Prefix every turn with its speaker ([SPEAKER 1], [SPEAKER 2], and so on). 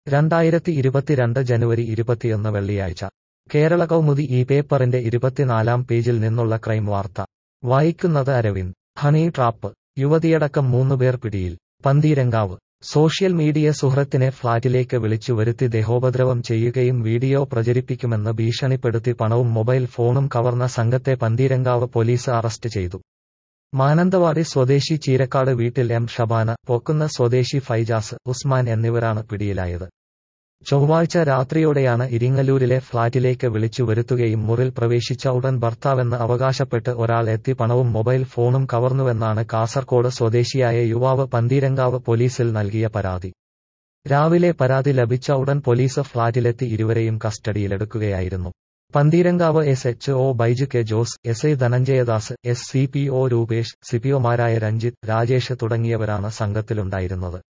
[SPEAKER 1] രണ്ടായിരത്തി ഇരുപത്തിരണ്ട് ജനുവരി ഇരുപത്തിയൊന്ന് വെള്ളിയാഴ്ച കേരള കൗമുദി ഈ പേപ്പറിന്റെ ഇരുപത്തിനാലാം പേജിൽ നിന്നുള്ള ക്രൈം വാർത്ത വായിക്കുന്നത് അരവിന്ദ് ഹണി ട്രാപ്പ് യുവതിയടക്കം മൂന്നുപേർ പിടിയിൽ പന്തീരങ്കാവ് സോഷ്യൽ മീഡിയ സുഹൃത്തിനെ ഫ്ളാറ്റിലേക്ക് വിളിച്ചു വരുത്തി ദേഹോപദ്രവം ചെയ്യുകയും വീഡിയോ പ്രചരിപ്പിക്കുമെന്ന് ഭീഷണിപ്പെടുത്തി പണവും മൊബൈൽ ഫോണും കവർന്ന സംഘത്തെ പന്തീരങ്കാവ് പോലീസ് അറസ്റ്റ് ചെയ്തു മാനന്തവാടി സ്വദേശി ചീരക്കാട് വീട്ടിൽ എം ഷബാന പൊക്കുന്ന സ്വദേശി ഫൈജാസ് ഉസ്മാൻ എന്നിവരാണ് പിടിയിലായത് ചൊവ്വാഴ്ച രാത്രിയോടെയാണ് ഇരിങ്ങല്ലൂരിലെ ഫ്ളാറ്റിലേക്ക് വിളിച്ചു വരുത്തുകയും മുറിൽ പ്രവേശിച്ച ഉടൻ ഭർത്താവെന്ന് അവകാശപ്പെട്ട് ഒരാൾ എത്തി പണവും മൊബൈൽ ഫോണും കവർന്നുവെന്നാണ് കാസർകോട് സ്വദേശിയായ യുവാവ് പന്തീരങ്കാവ് പോലീസിൽ നൽകിയ പരാതി രാവിലെ പരാതി ലഭിച്ച ഉടൻ പോലീസ് ഫ്ളാറ്റിലെത്തി ഇരുവരെയും കസ്റ്റഡിയിലെടുക്കുകയായിരുന്നു Pantheerankavu S H O Baiju K Jose S I Dhananjayadas S C P O Rupesh സിപിഒമാരായ രഞ്ജിത്ത് രാജേഷ് തുടങ്ങിയവരാണ് സംഘത്തിലുണ്ടായിരുന്നത്